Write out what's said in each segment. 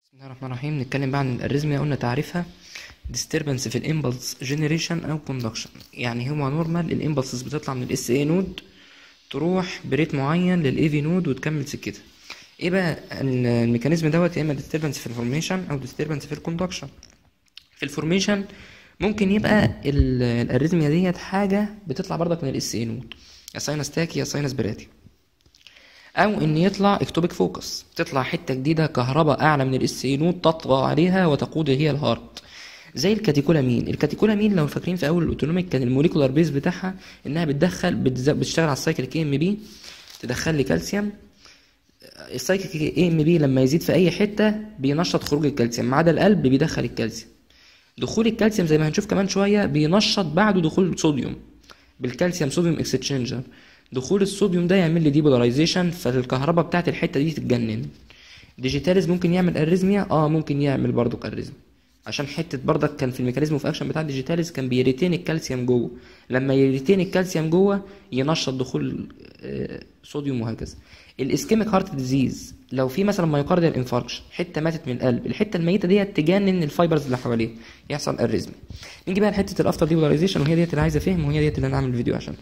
بسم الله الرحمن الرحيم نتكلم بقى عن الاريزميا قلنا تعريفها disturbance في الامبلس جنريشن او كوندكشن يعني هو نورمال الامبلسز بتطلع من الاس اي نود تروح بريت معين للاي في نود وتكمل سكتها ايه بقى الميكانيزم دوت يا اما disturbance في الفورميشن او disturbance في الكوندكشن في الفورميشن ممكن يبقى ال- الاريزميا ديت حاجه بتطلع برضك من الاس اي نود يا ساينس تاكي يا ساينس براتي او ان يطلع اكتوبيك فوكس تطلع حته جديده كهرباء اعلى من الاس اي نود تطغى عليها وتقود هي الهارت زي الكاتيكولامين الكاتيكولامين لو فاكرين في اول الاوتونوميك كان الموليكولار بيز بتاعها انها بتدخل بتز- بتشتغل على السايكل كي ام بي تدخل لي كالسيوم السايكل كي ام بي لما يزيد في اي حته بينشط خروج الكالسيوم ما عدا القلب بيدخل الكالسيوم دخول الكالسيوم زي ما هنشوف كمان شويه بينشط بعده دخول الصوديوم بالكالسيوم صوديوم اكستشينجر دخول الصوديوم ده يعمل لي ديبولاريزيشن فالكهرباء بتاعت الحته دي تتجنن ديجيتاليز ممكن يعمل اريزميا اه ممكن يعمل برضك اريزميا عشان حته برضك كان في الميكانيزم اوف اكشن بتاع الديجيتاليز كان بيريتين الكالسيوم جوه لما يريتين الكالسيوم جوه ينشط دخول آه، صوديوم وهكذا الاسكيميك هارت ديزيز لو في مثلا مايوكارديال انفاركشن حته ماتت من القلب الحته الميته ديت تجنن الفايبرز اللي حواليه يحصل اريزميا نيجي بقى لحته الافتر ديبولاريزيشن وهي ديت اللي عايزه فهم وهي ديت اللي انا عامل الفيديو عشان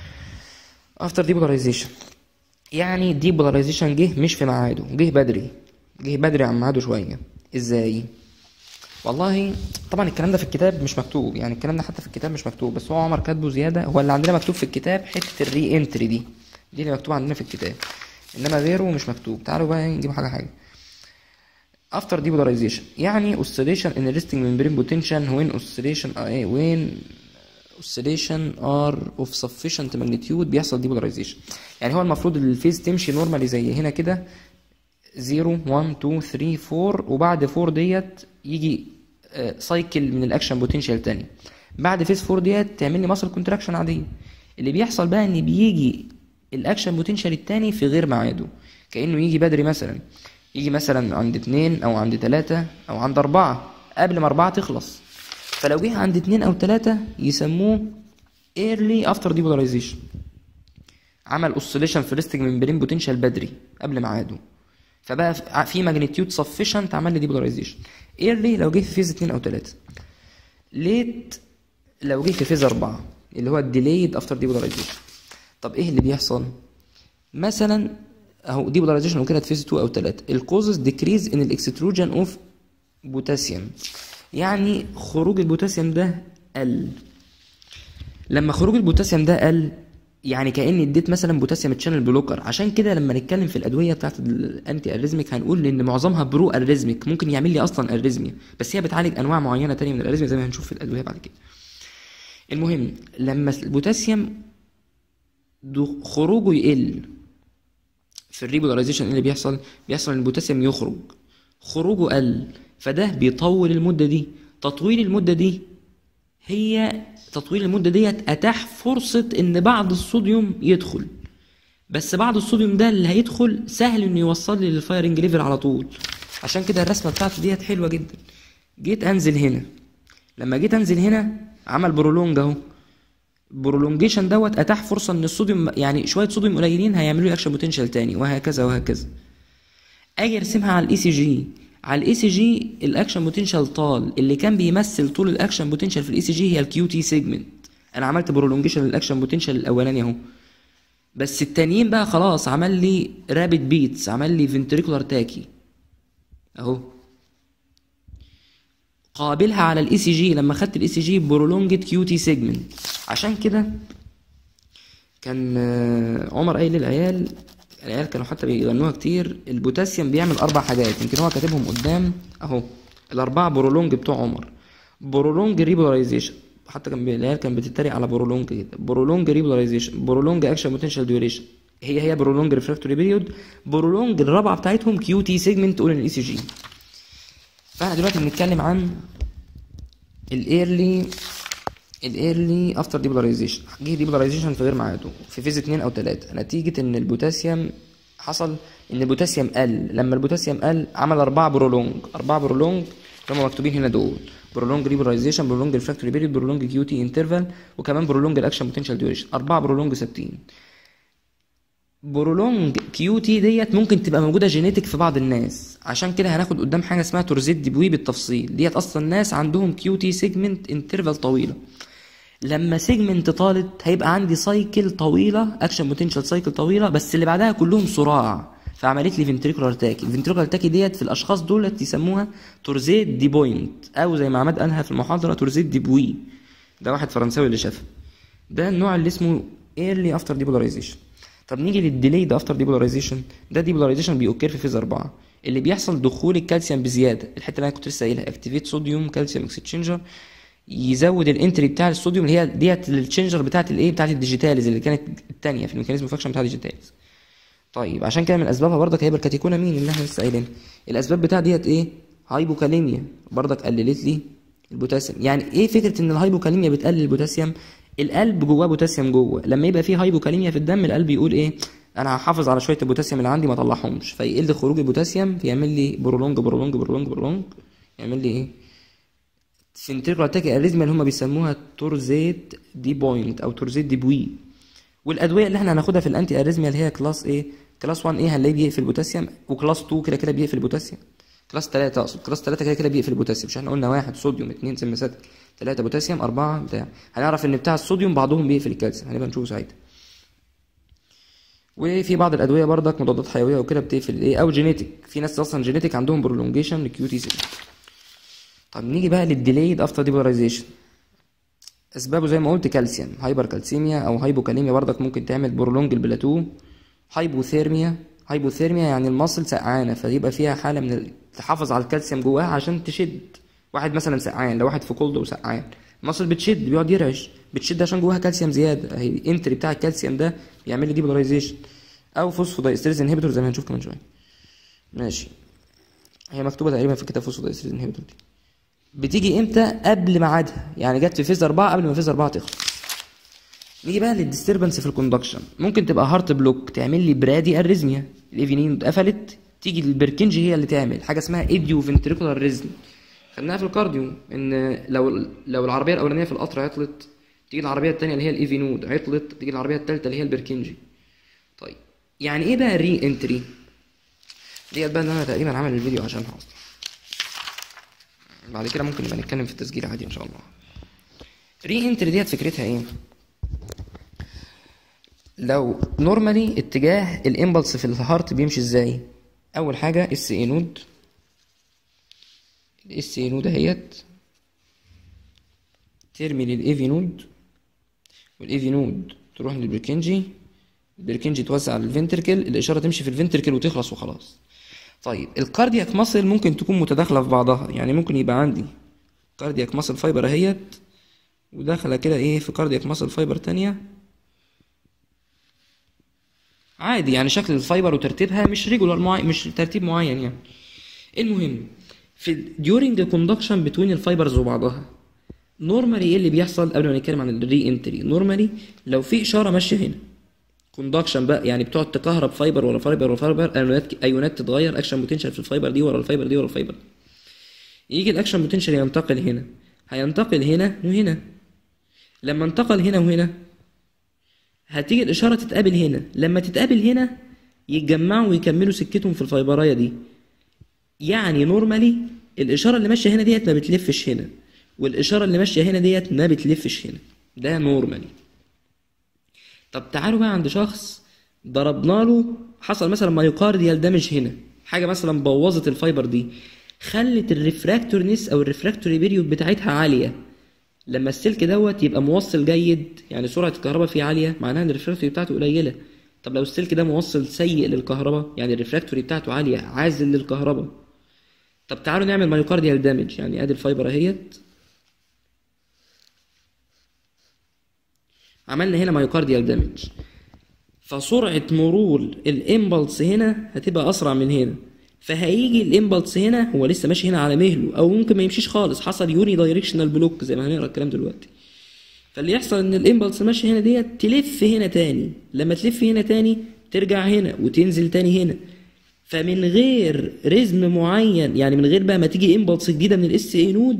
افتر ديبولاريزيشن يعني ديبولاريزيشن جه مش في ميعاده جه بدري جه بدري عن ميعاده شويه ازاي والله طبعا الكلام ده في الكتاب مش مكتوب يعني الكلام ده حتى في الكتاب مش مكتوب بس هو عمر كاتبه زياده هو اللي عندنا مكتوب في الكتاب حته الري انتري دي دي اللي مكتوبه عندنا في الكتاب انما غيره مش مكتوب تعالوا بقى نجيب حاجه حاجه after depolarization يعني oscillation in resting membrane potential when oscillation uh, eh, when oscillation are of sufficient magnitude بيحصل depolarization يعني هو المفروض الفيز تمشي نورمالي زي هنا كده 0 1 2 3 4 وبعد 4 ديت يجي سايكل من الاكشن بوتنشال تاني بعد فيز 4 ديت تعمل لي ماسل كونتراكشن عاديه اللي بيحصل بقى ان بيجي الاكشن بوتنشال التاني في غير ميعاده كانه يجي بدري مثلا يجي مثلا عند اتنين او عند تلاتة او عند اربعة قبل ما اربعة تخلص فلو جه عند اتنين او تلاتة يسموه early after depolarization عمل اوسيليشن في ريستنج ممبرين بوتنشال بدري قبل ميعاده فبقى في- في ماجنتيود سفيشنت عمل لي ديبولاريزيشن ايرلي لو جه في فيز 2 او 3 ليت لو جه في فيز 4 اللي هو الديليد افتر ديبولاريزيشن طب ايه اللي بيحصل مثلا اهو ديبولاريزيشن وكده في فيز 2 او 3 الكوزز ديكريز ان الاكستروجن اوف بوتاسيوم يعني خروج البوتاسيوم ده قل لما خروج البوتاسيوم ده قل يعني كاني اديت مثلا بوتاسيوم تشانل بلوكر عشان كده لما نتكلم في الادويه بتاعت الانتي اريزميك هنقول ان معظمها برو اريزميك ممكن يعمل لي اصلا اريزميا بس هي بتعالج انواع معينه تانية من الاريزميا زي ما هنشوف في الادويه بعد كده المهم لما البوتاسيوم دو- خروجه يقل في الريبولاريزيشن اللي بيحصل بيحصل ان البوتاسيوم يخرج خروجه قل فده بيطول المده دي تطويل المده دي هي تطويل المده ديت اتاح فرصه ان بعض الصوديوم يدخل بس بعض الصوديوم ده اللي هيدخل سهل انه يوصل لي للفايرنج ليفل على طول عشان كده الرسمه بتاعته ديت حلوه جدا جيت انزل هنا لما جيت انزل هنا عمل برولونج اهو برولونجيشن دوت اتاح فرصه ان الصوديوم يعني شويه صوديوم قليلين هيعملوا لي اكشن بوتنشال تاني وهكذا وهكذا اجي ارسمها على الاي سي جي على الاي سي جي الاكشن بوتنشال طال اللي كان بيمثل طول الاكشن بوتنشال في الاي سي جي هي الكيو تي سيجمنت انا عملت برولونجيشن للاكشن بوتنشال الاولاني اهو بس التانيين بقى خلاص عمل لي رابid بيتس عمل لي فنتريكولار تاكي اهو قابلها على الاي سي جي لما خدت الاي سي جي برولونجد كيو تي سيجمنت عشان كده كان آه، عمر قايل للعيال العيال كانوا حتى بيغنوها كتير البوتاسيوم بيعمل اربع حاجات يمكن هو كاتبهم قدام اهو الاربعه برولونج بتوع عمر برولونج ريبولاريزيشن حتى كان بي- العيال كان بتتريق على برولونج كده برولونج ريبولاريزيشن برولونج اكشن بوتنشال ديوريشن هي هي برولونج ريفراكتوري بيريود برولونج الرابعه بتاعتهم كيو تي سيجمنت اول الاي سي جي فاحنا دلوقتي بنتكلم عن الايرلي الايرلي افتر ديبولاريزيشن جه ديبولاريزيشن في غير ميعاده في فيز 2 او 3 نتيجه ان البوتاسيوم حصل ان البوتاسيوم قل لما البوتاسيوم قل عمل اربعه برولونج اربعه برولونج اللي هم مكتوبين هنا دول برولونج ريبولاريزيشن برولونج ريفراكتوري بيريود برولونج كيو تي انترفال وكمان برولونج الاكشن بوتنشال ديوريشن اربعه برولونج ثابتين برولونج كيو تي ديت ممكن تبقى موجوده جينيتك في بعض الناس عشان كده هناخد قدام حاجه اسمها تورزيت ديبوي بالتفصيل ديت اصلا ناس عندهم كيو تي سيجمنت انترفال طويله لما سيجمنت طالت هيبقى عندي سايكل طويله اكشن بوتنشال سايكل طويله بس اللي بعدها كلهم صراع فعملت لي فنتريكولار تاكي الفنتريكولار تاكي ديت في الاشخاص دولت يسموها تورزيت دي بوينت او زي ما عماد قالها في المحاضره تورزيت دي بوي ده واحد فرنساوي اللي شافها ده النوع اللي اسمه ايرلي افتر ديبولاريزيشن طب نيجي للديلي ده افتر ديبولاريزيشن ده ديبولاريزيشن بيوكر في فيز 4 اللي بيحصل دخول الكالسيوم بزياده الحته اللي انا كنت لسه قايلها اكتيفيت صوديوم كالسيوم اكسشينجر يزود الانتري بتاع الصوديوم اللي هي ديت التشينجر بتاعت الايه بتاعت الديجيتاليز اللي كانت الثانيه في الميكانيزم فاكشن بتاع الديجيتاليز طيب عشان كده من اسبابها برضك هيبقى الكاتيكونامين اللي احنا لسه قايلينها الاسباب بتاع ديت ايه هايبوكاليميا برضك قللت لي البوتاسيوم يعني ايه فكره ان الهايبوكاليميا بتقلل البوتاسيوم القلب جواه بوتاسيوم جوه لما يبقى فيه هايبوكاليميا في الدم القلب يقول ايه انا هحافظ على شويه البوتاسيوم اللي عندي ما اطلعهمش فيقل خروج البوتاسيوم فيعمل لي برولونج برولونج برولونج برولونج يعمل لي ايه فنتريكولار تاكي اريزما اللي هم بيسموها تورزيت دي بوينت او تورزيت دي بوي والادويه اللي احنا هناخدها في الانتي اريزميا اللي هي كلاس ايه كلاس 1 ايه هنلاقيه بيقفل البوتاسيوم وكلاس 2 كده كده بيقفل البوتاسيوم كلاس 3 اقصد كلاس 3 كده كده بيقفل البوتاسيوم مش احنا قلنا واحد صوديوم اثنين سمساتيك ثلاثة بوتاسيوم أربعة بتاع هنعرف إن بتاع الصوديوم بعضهم بيقفل الكالسيوم هنبقى نشوفه ساعتها وفي بعض الأدوية برضك مضادات حيوية وكده بتقفل إيه أو جينيتك في ناس أصلا جينيتك عندهم برولونجيشن للكيو تي سي طب نيجي بقى للديليد افتر ديبولايزيشن اسبابه زي ما قلت كالسيوم هايبر كالسيميا او هايبوكاليميا برضك ممكن تعمل برولونج البلاتو هايبوثيرميا هايبوثيرميا يعني المصل سقعانه فيبقى فيها حاله من ال- تحافظ على الكالسيوم جواها عشان تشد واحد مثلا سقعان لو واحد في كولد وسقعان المصل بتشد بيقعد يرعش بتشد عشان جواها كالسيوم زياده اهي الانتري بتاع الكالسيوم ده بيعمل لي ديبولايزيشن او فوسفودايستريز انهبيتور زي ما هنشوف كمان شويه ماشي هي مكتوبه تقريبا في كتاب فوسفودايستريز انهبيتور دي بتيجي امتى قبل ميعادها يعني جت في فيز 4 قبل ما فيز 4 تخلص نيجي بقى للديستربنس في الكوندكشن ممكن تبقى هارت بلوك تعمل لي برادي اريزميا الايفينين اتقفلت تيجي البركنج هي اللي تعمل حاجه اسمها ايديو فنتريكولار ريزم خدناها في الكارديو ان لو لو العربيه الاولانيه في القطر عطلت تيجي العربيه الثانيه اللي هي الايفي نود عطلت تيجي العربيه الثالثه اللي هي البركنجي طيب يعني ايه بقى ري انتري ديت بقى اللي انا تقريبا عامل الفيديو عشانها اصلا بعد كده ممكن نبقى نتكلم في التسجيل عادي ان شاء الله ري انتري ديت فكرتها ايه لو نورمالي اتجاه الامبلس في الهارت بيمشي ازاي اول حاجه اس اي نود الاس اي نود اهيت ترمي للايفي نود والايفي نود تروح للبركنجي البركنجي توزع على الفنتركل الاشاره تمشي في الفنتركل وتخلص وخلاص طيب الكاردياك ماسل ممكن تكون متداخله في بعضها يعني ممكن يبقى عندي كاردياك ماسل فايبر اهيت وداخله كده ايه في كاردياك ماسل فايبر تانية عادي يعني شكل الفايبر وترتيبها مش ريجولار معين مش ترتيب معين يعني المهم في during the conduction between الفايبرز وبعضها نورمالي ايه اللي بيحصل قبل ما نتكلم عن الري انتري نورمالي لو في اشاره ماشيه هنا كوندكشن بقى يعني بتقعد تكهرب فايبر ورا فايبر ورا فايبر ايونات ايونات تتغير اكشن بوتنشال في الفايبر دي ورا الفايبر دي ورا الفايبر دي يجي الاكشن بوتنشال ينتقل هنا هينتقل هنا وهنا لما انتقل هنا وهنا هتيجي الاشاره تتقابل هنا لما تتقابل هنا يتجمعوا ويكملوا سكتهم في الفايبرايه دي يعني نورمالي الاشاره اللي ماشيه هنا ديت ما بتلفش هنا والاشاره اللي ماشيه هنا ديت ما بتلفش هنا ده نورمالي طب تعالوا بقى عند شخص ضربنا له حصل مثلا مايوكارديال دامج هنا حاجه مثلا بوظت الفايبر دي خلت الريفراكتورنس او الريفراكتوري بيريود بتاعتها عاليه لما السلك دوت يبقى موصل جيد يعني سرعه الكهرباء فيه عاليه معناها ان الريفراكتوري بتاعته قليله طب لو السلك ده موصل سيء للكهرباء يعني الريفراكتوري بتاعته عاليه عازل للكهرباء طب تعالوا نعمل مايوكارديال دامج يعني ادي الفايبر اهيت عملنا هنا مايوكارديال دامج فسرعة مرور الامبلس هنا هتبقى أسرع من هنا فهيجي الامبلس هنا هو لسه ماشي هنا على مهله أو ممكن ما يمشيش خالص حصل يوني دايركشنال بلوك زي ما هنقرا الكلام دلوقتي فاللي يحصل إن الامبلس ماشي هنا ديت تلف هنا تاني لما تلف هنا تاني ترجع هنا وتنزل تاني هنا فمن غير رزم معين يعني من غير بقى ما تيجي امبلس جديدة من الاس اي نود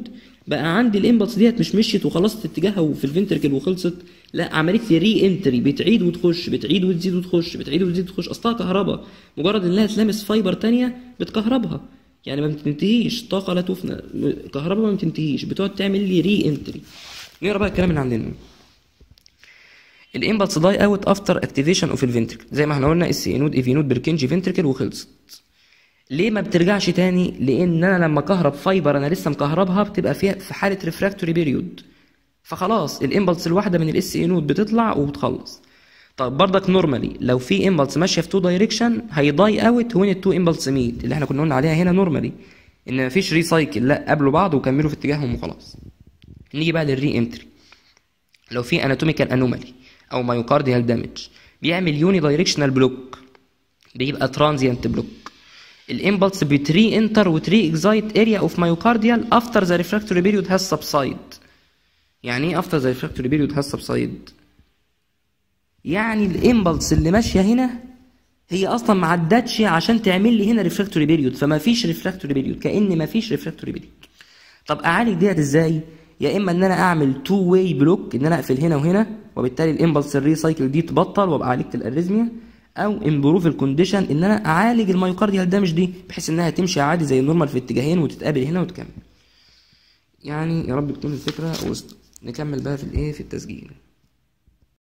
بقى عندي الامبلس ديت مش مشيت وخلصت اتجاهها وفي الفنتركل وخلصت لا عملت لي ري انتري بتعيد وتخش بتعيد وتزيد وتخش بتعيد وتزيد وتخش اصلها كهرباء مجرد انها تلامس فايبر تانية بتكهربها يعني ما بتنتهيش طاقه لا تفنى كهرباء ما بتنتهيش بتقعد تعمل لي ري انتري نقرا بقى الكلام اللي عندنا الامبلس داي اوت افتر اكتيفيشن اوف الفنتركل زي ما احنا قلنا اس اي نود اي في نود بركنجي فنتركل وخلصت ليه ما بترجعش تاني لان انا لما كهرب فايبر انا لسه مكهربها بتبقى فيها في حاله ريفراكتوري بيريود فخلاص الامبلس الواحده من الاس اي نود بتطلع وبتخلص طب برضك نورمالي لو في امبلس ماشيه في تو دايركشن هيضاي اوت وين التو امبلس ميت اللي احنا كنا قلنا عليها هنا نورمالي ان مفيش ريسايكل لا قابلوا بعض وكملوا في اتجاههم وخلاص نيجي بقى للري انتري لو في اناتوميكال انومالي او مايوكارديال دامج بيعمل يوني دايركشنال بلوك بيبقى ترانزيانت بلوك الامبلس بتري انتر وتري اكزايت اريا اوف مايوكارديال افتر ذا ريفراكتوري بيريود هاز سبسايد يعني ايه افتر ذا ريفراكتوري بيريود هاز سبسايد يعني الامبلس اللي ماشيه هنا هي اصلا ما عدتش عشان تعمل لي هنا ريفراكتوري بيريود فما فيش ريفراكتوري بيريود كان ما فيش ريفراكتوري بيريود طب اعالج ديت ازاي يا اما ان انا اعمل تو واي بلوك ان انا اقفل هنا وهنا وبالتالي الامبلس الريسايكل دي تبطل وابقى عالجت الاريزميا او امبروف الكونديشن ان انا اعالج المايوكارديال دامج دي بحيث انها تمشي عادي زي النورمال في اتجاهين وتتقابل هنا وتكمل يعني يا رب تكون الفكره وصلت نكمل بقى في الايه في التسجيل